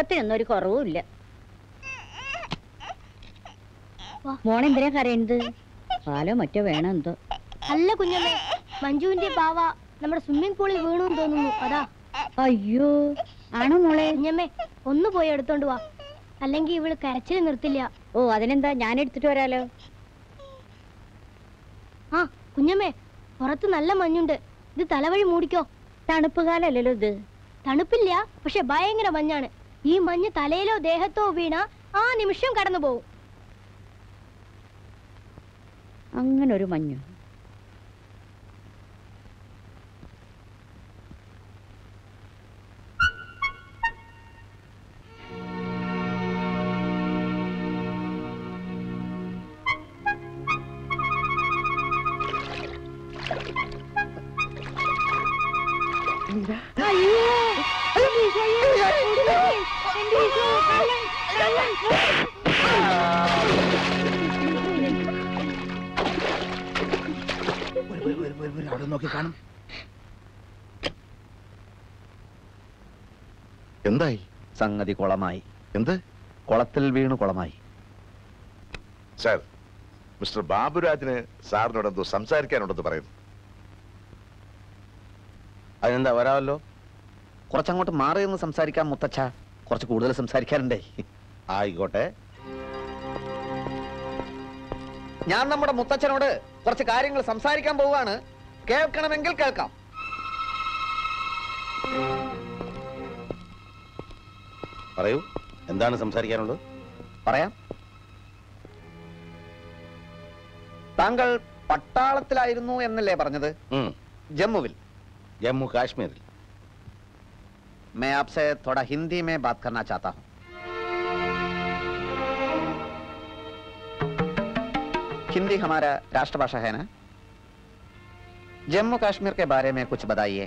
ഉറക്കത്തിനൊന്നും ഒരു കുറവുമില്ല മോണെന്തിനാ കരയുന്നത് പാലോ മറ്റോ വേണം എന്തോ അല്ല കുഞ്ഞമ്മേ മഞ്ജുവിന്റെ പാവ നമ്മുടെ സ്വിമ്മിംഗ് പൂളിൽ വീണു എന്ന് തോന്നുന്നു അതാ അയ്യോ ആണോ മോളെ കുഞ്ഞമ്മേ ഒന്ന് പോയി എടുത്തോണ്ട് വാ അല്ലെങ്കിൽ ഇവള് കരച്ചിൽ നിർത്തില്ല ഓ അതിനെന്താ ഞാൻ എടുത്തിട്ട് വരാലോ ആ കുഞ്ഞമ്മേ പുറത്ത് നല്ല മഞ്ഞുണ്ട് ഇത് തലവഴി മൂടിക്കോ തണുപ്പ് കാലല്ലല്ലോ ഇത് തണുപ്പില്ല പക്ഷെ ഭയങ്കര മഞ്ഞാണ് ഈ മഞ്ഞ് തലയിലോ ദേഹത്തോ വീണ ആ നിമിഷം കടന്നു പോകും അങ്ങനെ ഒരു മഞ്ഞു അവിടെ നോക്കി കാണും എന്തായി സംഗതി കുളമായി എന്ത് കുളത്തിൽ വീണു കുളമായി സാർ മിസ്റ്റർ ബാബുരാജിന് സാറിനോട് എന്തോ സംസാരിക്കാനുണ്ടെന്ന് പറയുന്നു അതിനെന്താ വരാമല്ലോ കുറച്ചങ്ങോട്ട് മാറി നിന്ന് സംസാരിക്കാം മുത്തച്ഛ കുറച്ച് കൂടുതൽ സംസാരിക്കാനുണ്ടേ ആയിക്കോട്ടെ ഞാൻ നമ്മുടെ മുത്തച്ഛനോട് കുറച്ച് കാര്യങ്ങൾ സംസാരിക്കാൻ പോവുകയാണ് കേൾക്കണമെങ്കിൽ കേൾക്കാം പറയൂ എന്താണ് സംസാരിക്കാനുള്ളത് പറയാം താങ്കൾ പട്ടാളത്തിലായിരുന്നു എന്നല്ലേ പറഞ്ഞത് ഉം, ജമ്മുവിൽ ജമ്മു കാശ്മീരിൽ मैं आपसे थोड़ा हिंदी में बात करना चाहता हूँ हिंदी हमारा राष्ट्रभाषा है ना जम्मू कश्मीर के बारे में कुछ बताइए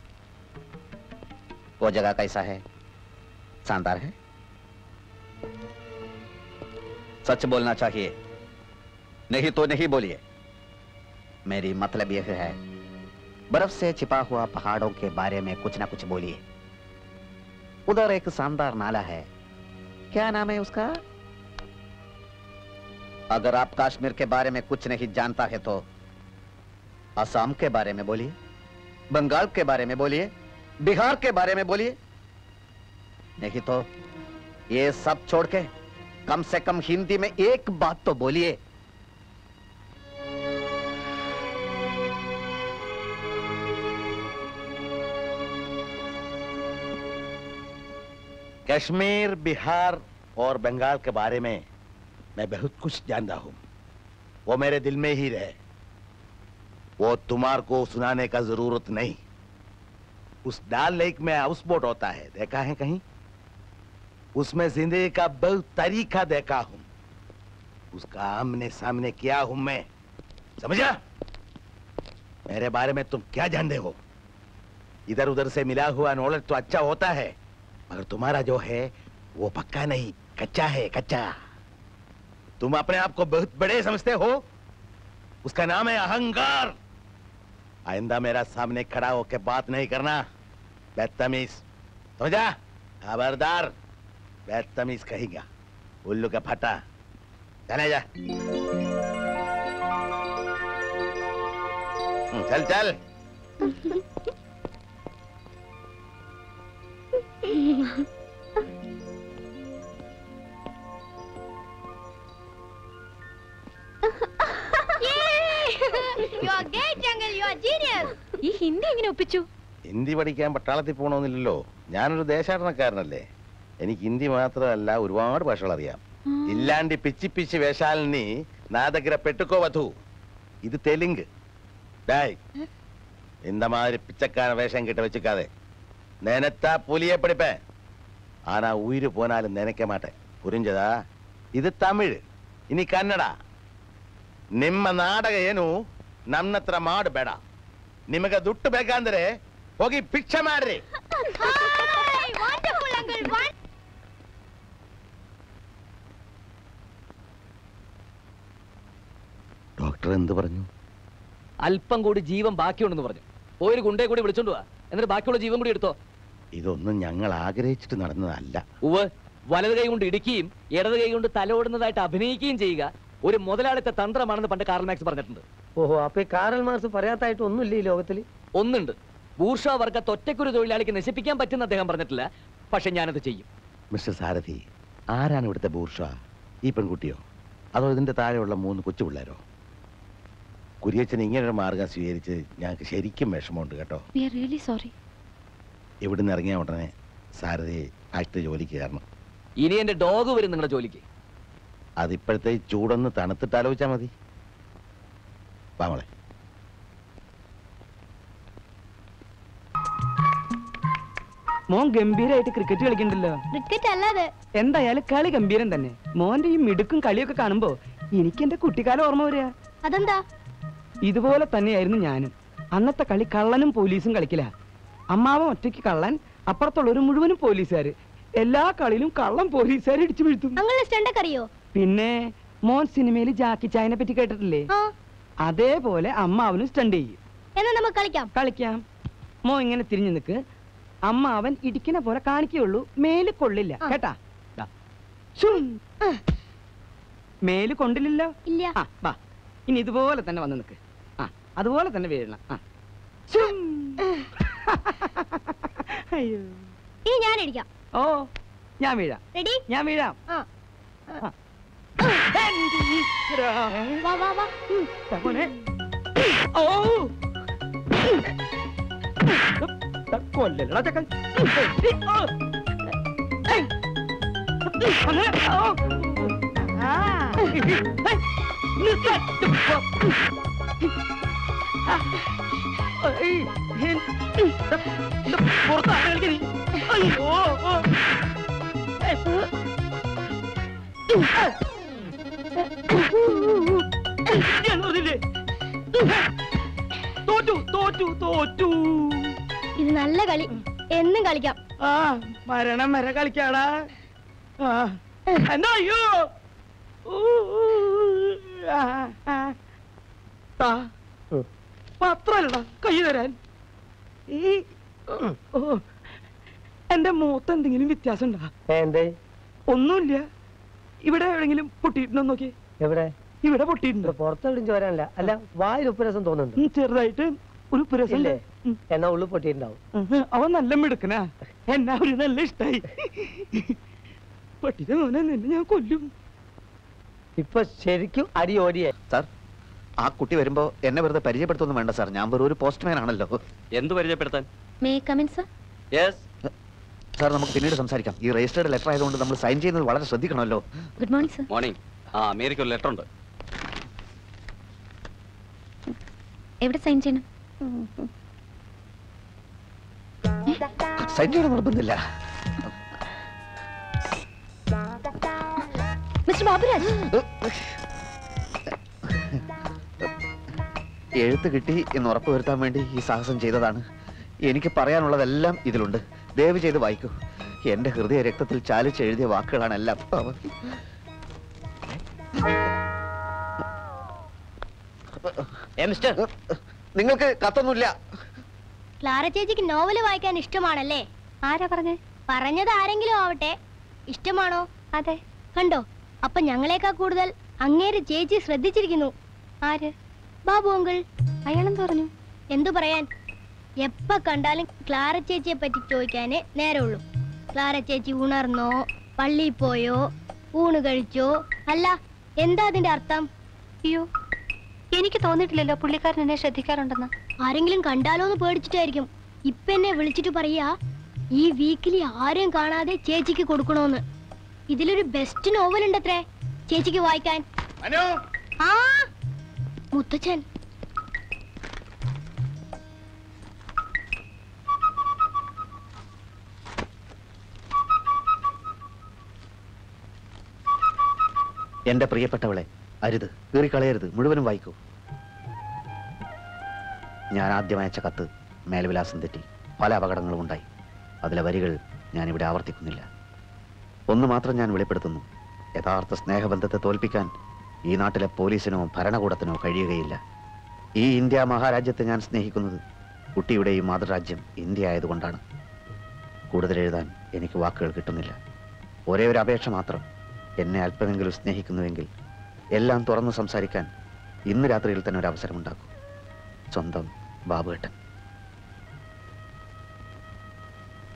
वो जगह कैसा है शानदार है सच बोलना चाहिए नहीं तो नहीं बोलिए मेरी मतलब यह है बर्फ से छिपा हुआ पहाड़ों के बारे में कुछ ना कुछ बोलिए उधर एक शानदार नाला है क्या नाम है उसका अगर आप कश्मीर के बारे में कुछ नहीं जानता है तो असम के बारे में बोलिए बंगाल के बारे में बोलिए बिहार के बारे में बोलिए नहीं तो ये सब छोड़ के कम से कम हिंदी में एक बात तो बोलिए कश्मीर बिहार और बंगाल के बारे में मैं बहुत कुछ जानता हूँ वो मेरे दिल में ही रहे वो तुम्हार को सुनाने का जरूरत नहीं उस डाल लेक में हाउस बोट होता है देखा है कहीं उसमें जिंदगी का बहुत तरीका देखा हूं उसका आमने सामने किया हूं मैं समझा मेरे बारे में तुम क्या जानते हो इधर उधर से मिला हुआ नॉलेज तो अच्छा होता है मगर तुम्हारा जो है वो पक्का नहीं कच्चा है कच्चा तुम अपने आप को बहुत बड़े समझते हो उसका नाम है अहंकार आइंदा मेरा सामने खड़ा होकर बात नहीं करना बदतमीज समझा खबरदार बदतमीज कहेगा उल्लू का फटा चले जा हम्म, चल चल ഈ ഹിന്ദി എങ്ങനെ ഒപ്പിച്ചു ഹിന്ദി പഠിക്കാൻ പട്ടാളത്തിൽ പോകണമെന്നില്ലല്ലോ ഞാനൊരു ദേശാടനക്കാരനല്ലേ എനിക്ക് ഹിന്ദി മാത്രമല്ല ഒരുപാട് ഭാഷകൾ അറിയാം ഇല്ലാണ്ട് പിച്ചി പിച്ചി വേഷാലിനി నా దగ్గర పెట్టుకోవద్దు ఇది தெலுங்கு டேய் இந்த மாதிரி பிச்சைக்கார வேஷம் கிட்ட வச்சுக்காதே நினைத்தா புலிய படிப்பேன் ஆனா உயிர் போனாலும் நினைக்க மாட்டேன் புரிஞ்சதா ಇದು ತಮಿಳ್ ಇನಿ ಕನ್ನಡ ನಿಮ್ಮ ನಾಟಕ ಏನು ನನ್ನ ಹತ್ರ ಮಾಡಬೇಡ ನಿಮಗೆ ದುಡ್ಡು ಬೇಕಂದ್ರೆ ಹೋಗಿ ಭಿಕ್ಷೆ ಮಾಡ್ರಿ ഡോക്ടർ എന്ത് പറഞ്ഞു അല്പം കൂടി ജീവൻ ബാക്കിയുണ്ടെന്ന് പറഞ്ഞു പോയി ഒരു ഗുണ്ടയെ കൂടി വിളിച്ചോണ്ട് വാ എന്നിട്ട് ബാക്കിയുള്ള ജീവൻ കൂടി എടുത്തോ ഇതൊന്നും ഞങ്ങൾ ആഗ്രഹിച്ചിട്ട് നടന്നതല്ല ഉവ് വലത് കൈ കൊണ്ട് ഇടിക്കുകയും ഇടത് കൈ കൊണ്ട് തലോടുന്നതായിട്ട് അഭിനയിക്കുകയും ചെയ്യുക ഒരു മുതലാളിത്ത തന്ത്രമാണെന്ന് പണ്ട് കാർൽ മാക്സ് പറഞ്ഞിട്ടുണ്ട് ഓഹോ അപ്പൊ ഈ കാറൽ മാർസ് പറയാത്തായിട്ട് ഒന്നുമില്ല ഈ ലോകത്തിൽ ഒന്നുണ്ട് ബൂർഷ വർഗത്തെ ഒറ്റയ്ക്കൊരു തൊഴിലാളിക്ക് നശിപ്പിക്കാൻ പറ്റുന്ന അദ്ദേഹം പറഞ്ഞിട്ടില്ല പക്ഷെ ഞാനത് ചെയ്യും മിസ്റ്റർ സാരഥി ആരാണ് ഇവിടുത്തെ ബൂർഷ ഈ പെൺകുട്ടിയോ അതോ ഇതിന്റെ താഴെയുള്ള മൂന്ന് കൊച്ചു പിള്ളേരോ കുരിയച്ചൻ ഇങ്ങനൊരു മാർഗം സ്വീകരിച്ച് ഞങ്ങൾക്ക് ശരിക്കും വിഷമമുണ്ട് കേട്ടോ വി ആർ റിയലി സോറി ഇവിടുന്ന് ഇറങ്ങിയ ഉടനെ സാരഥി ഫാക്ടറി ജോലിക്ക് കയറണം ഇനി എന്റെ ഡോഗ് വരും നിങ്ങളുടെ ജോലിക്ക് അതിപ്പോഴത്തെ ഈ ചൂടൊന്ന് തണുത്തിട്ട് ആലോചിച്ചാൽ മതി വാമളെ മോൻ ഗംഭീരായിട്ട് ക്രിക്കറ്റ് കളിക്കണ്ടല്ലോ ക്രിക്കറ്റ് അല്ലാതെ എന്തായാലും കളി ഗംഭീരം തന്നെ മോന്റെ ഈ മിടുക്കും കളിയൊക്കെ കാണുമ്പോ എനിക്ക് എന്റെ കുട്ടിക്കാലം ഓർമ്മ വരിക അതെന്താ ഇതുപോലെ തന്നെയായിരുന്നു ഞാനും അന്നത്തെ കളി കള്ളനും പോലീസും കളിക്കില്ല അമ്മാവൻ ഒറ്റയ്ക്ക് കള്ളൻ അപ്പുറത്തുള്ളവർ മുഴുവനും പോലീസുകാര് എല്ലാ കളിയിലും കള്ളം പോലീസുകാർ ഇടിച്ചു വീഴ്ത്തും അങ്ങനെ സ്റ്റണ്ടൊക്കെ അറിയോ പിന്നെ മോൻ സിനിമയിൽ ജാക്കി ചായനെ പറ്റി കേട്ടിട്ടില്ലേ ആ അതേപോലെ അമ്മാവനും സ്റ്റണ്ട് ചെയ്യും എന്നാ നമുക്ക് കളിക്കാം കളിക്കാം മോ ഇങ്ങനെ തിരിഞ്ഞു നിക്ക് അമ്മ അവൻ ഇടിക്കണ പോലെ കാണിക്കുള്ളൂ മേല് കൊള്ളില്ല ആ. കേട്ടാ ദാ. ശും. മേല് കൊണ്ടില്ലല്ലോ ഇല്ല ആ വാ ഇനി ഇതുപോലെ തന്നെ വന്ന് നിക്ക് ആ അതുപോലെ തന്നെ വീഴണം ആ ശും. അയ്യോ ഇനി ഞാൻ അടിക്കാം ഓ ഞാൻ വീഴാം റെഡി ഞാൻ വീഴാം ആ ആ. എന്റെ ഈശ്വരാ. വാ വാ വാ ഉം. ദാ മോനെ. ഓ ദാ കൊല്ലല്ലടാ ചക്കൻ. ഓ. ഏയ്. അങ്ങനെ. ഓ. ആ. ഏയ്. നിർത്ത്. ആ. ഏയ്. എൻ- ദാ- ദാ പുറത്താണ് കളിക്കുന്നത് നീ. അയ്യോ. ഓ. ഏയ്. ഞാൻ പറഞ്ഞില്ലേ തോറ്റു തോറ്റു തോറ്റു ഇത് നല്ല കളി എന്നും കളിക്കാം ആ മരണം വരെ കളിക്കാടാ ആ എന്താ അയ്യോ ഊ, ഊ, ആ, ആ. താ. പത്രല്ലടാ കൈ തരാൻ ഈ ഓ, എന്റെ മൂത്ത് എന്തെങ്കിലും വ്യത്യാസം ഉണ്ടാ എന്തേ ഒന്നുമില്ല ഇവിടെ എവിടെങ്കിലും പൊട്ടിയിട്ടുണ്ടോ നോക്കി എവിടെ ഇവിടെ പൊട്ടിയിട്ടുണ്ടോ പുറത്തെവിടും ചോരാനില്ല അല്ല വായിൽ ഉപ്പുരസം തോന്നുന്നുണ്ട് ഉം, ചെറുതായിട്ട് ഒരു പുരസം ഇല്ലേ എന്നാ ഉള്ളു പൊട്ടിയിട്ടുണ്ടാവും അവൻ നല്ല മിടുക്കനാ എന്നാ ഒരു നല്ല ഇഷ്ടായി പട്ടിത മോനെ നിന്നെ ഞാൻ കൊല്ലും ഇപ്പൊ ശരിക്കും അടി ഓടിയേ സാർ ആ കുട്ടി വരുമ്പോ എന്നെ വെറുതെ പരിചയപ്പെടുത്തൊന്നും വേണ്ട സാർ ഞാൻ വെറും ഒരു പോസ്റ്റ്മാൻ ആണല്ലോ എന്ത് പരിചയപ്പെടുത്താൻ may come in sir yes sir നമുക്ക് പിന്നീട് സംസാരിക്കാം ഈ രജിസ്റ്റേർഡ് ലെറ്റർ ആയതുകൊണ്ട് നമ്മൾ സൈൻ ചെയ്യുന്നത് വളരെ ശ്രദ്ധിക്കണമല്ലോ ഗുഡ് മോർണിംഗ് സർ മോർണിംഗ് ആ അമേരിക്ക ഒരു ലെറ്റർ ഉണ്ട് എവിടെ സൈൻ ചെയ്യണം സൈൻ ചെയ്യണം നിർബന്ധമില്ല മിസ്റ്റർ ബാബുരാജ് എഴുത്ത് കിട്ടി എന്ന് ഉറപ്പ് വരുത്താൻ വേണ്ടി ഈ സാഹസം ചെയ്തതാണ് എനിക്ക് പറയാനുള്ളതെല്ലാം ഇതിലുണ്ട് ദയവ് ചെയ്ത് വായിക്കൂ എന്റെ ഹൃദയ രക്തത്തിൽ ചാലിച്ച് എഴുതിയ വാക്കുകളാണ് എല്ലാം അവ. മിസ്റ്റർ നിങ്ങൾക്ക് കത്തൊന്നുമില്ല ക്ലാര ചേച്ചിക്ക് നോവല് വായിക്കാൻ ഇഷ്ടമാണല്ലേ ആരാ പറഞ്ഞേ പറഞ്ഞത് ആരെങ്കിലും ആവട്ടെ ഇഷ്ടമാണോ അതെ കണ്ടോ അപ്പൊ ഞങ്ങളെക്കാൾ കൂടുതൽ അങ്ങേര് ചേച്ചി ശ്രദ്ധിച്ചിരിക്കുന്നു ആര് ബാബു അങ്കിൾ അയാളെന്ത് പറഞ്ഞു എന്തു പറയാൻ എപ്പ കണ്ടാലും ക്ലാര ചേച്ചിയെ പറ്റി ചോദിക്കാനേ നേരമുള്ളൂ ക്ലാര ചേച്ചി ഉണർന്നോ പള്ളിയിൽ പോയോ ഊണ് കഴിച്ചോ അല്ല എന്താ അതിന്റെ അർത്ഥം അയ്യോ എനിക്ക് തോന്നിയിട്ടില്ലല്ലോ പുള്ളിക്കാരൻ എന്നെ ശ്രദ്ധിക്കാറുണ്ടെന്ന് ആരെങ്കിലും കണ്ടാലോ എന്ന് പേടിച്ചിട്ടായിരിക്കും ഇപ്പൊ എന്നെ വിളിച്ചിട്ട് പറയാ ഈ വീക്കിലി ആരും കാണാതെ ചേച്ചിക്ക് കൊടുക്കണോന്ന് ഇതിലൊരു ബെസ്റ്റ് നോവൽ ഉണ്ടത്രേ ചേച്ചിക്ക് വായിക്കാൻ ആ മുത്തച്ഛൻ എന്റെ പ്രിയപ്പെട്ടവളെ അരുത് കീറിക്കളയരുത് മുഴുവനും വായിക്കൂ ഞാൻ ആദ്യം അയച്ച കത്ത് മേൽവിലാസം തെറ്റി പല അപകടങ്ങളും ഉണ്ടായി അതിലെ വരികൾ ഞാനിവിടെ ആവർത്തിക്കുന്നില്ല ഒന്ന് മാത്രം ഞാൻ വെളിപ്പെടുത്തുന്നു യഥാർത്ഥ സ്നേഹബന്ധത്തെ തോൽപ്പിക്കാൻ ഈ നാട്ടിലെ പോലീസിനോ ഭരണകൂടത്തിനോ കഴിയുകയില്ല ഈ ഇന്ത്യ മഹാരാജ്യത്തെ ഞാൻ സ്നേഹിക്കുന്നത് കുട്ടിയുടെ ഈ മാതൃരാജ്യം ഇന്ത്യ ആയതുകൊണ്ടാണ് കൂടുതൽ എഴുതാൻ എനിക്ക് വാക്കുകൾ കിട്ടുന്നില്ല ഒരേ ഒരു അപേക്ഷ മാത്രം എന്നെ അല്പമെങ്കിലും സ്നേഹിക്കുന്നുവെങ്കിൽ എല്ലാം തുറന്നു സംസാരിക്കാൻ ഇന്ന് രാത്രിയിൽ തന്നെ ഒരു അവസരമുണ്ടാക്കും സ്വന്തം ബാബുവേട്ടൻ